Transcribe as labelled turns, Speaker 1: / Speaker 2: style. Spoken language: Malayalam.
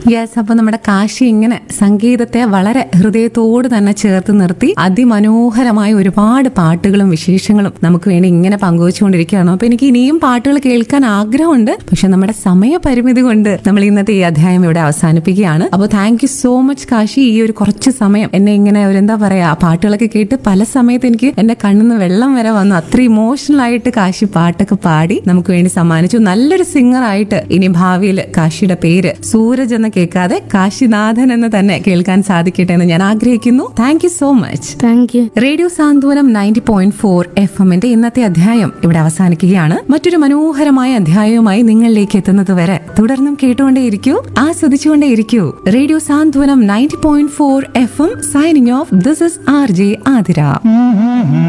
Speaker 1: യെസ് അപ്പൊ നമ്മുടെ കാശി ഇങ്ങനെ സംഗീതത്തെ വളരെ ഹൃദയത്തോട് തന്നെ ചേർത്ത് നിർത്തി അതിമനോഹരമായ ഒരുപാട് പാട്ടുകളും വിശേഷങ്ങളും നമുക്ക് വേണ്ടി ഇങ്ങനെ പങ്കുവച്ചുകൊണ്ടിരിക്കുകയാണ് അപ്പൊ എനിക്ക് ഇനിയും പാട്ടുകൾ കേൾക്കാൻ ആഗ്രഹമുണ്ട് പക്ഷെ നമ്മുടെ സമയപരിമിതി കൊണ്ട് നമ്മൾ ഇന്നത്തെ ഈ അധ്യായം ഇവിടെ അവസാനിപ്പിക്കുകയാണ് അപ്പോൾ thank you so much Kashi ഈ ഒരു കുറച്ച് സമയം എന്നെ ഇങ്ങനെ ഒരു എന്താ പറയാ പാട്ടുകളൊക്കെ കേട്ട് പല സമയത്ത് എനിക്ക് എന്റെ കണ്ണിന്ന് വെള്ളം വരെ വന്നു അത്ര ഇമോഷണൽ ആയിട്ട് കാശി പാട്ടൊക്കെ പാടി നമുക്ക് വേണ്ടി സമ്മാനിച്ചു നല്ലൊരു സിംഗർ ആയിട്ട് ഇനി ഭാവിയിൽ കാശിയുടെ പേര് സൂരജ് എന്ന് കേൾക്കാതെ കാശിനാഥൻ എന്ന് തന്നെ കേൾക്കാൻ സാധിക്കട്ടെ എന്ന് ഞാൻ ആഗ്രഹിക്കുന്നു thank you so much
Speaker 2: thank you
Speaker 1: radio Santhwanam ninety point four F എമ്മിന്റെ ഇന്നത്തെ അധ്യായം ഇവിടെ അവസാനിക്കുകയാണ് മറ്റൊരു മനോഹരമായ അധ്യായവുമായി നിങ്ങളിലേക്ക് എത്തുന്നത് വരെ തുടർന്നും കേട്ടുകൊണ്ടേയിരിക്കൂ ആസ്വദിച്ചുകൊണ്ടേയിരിക്കൂ radio Santhwanam ninety point four F M signing off this is R J Athira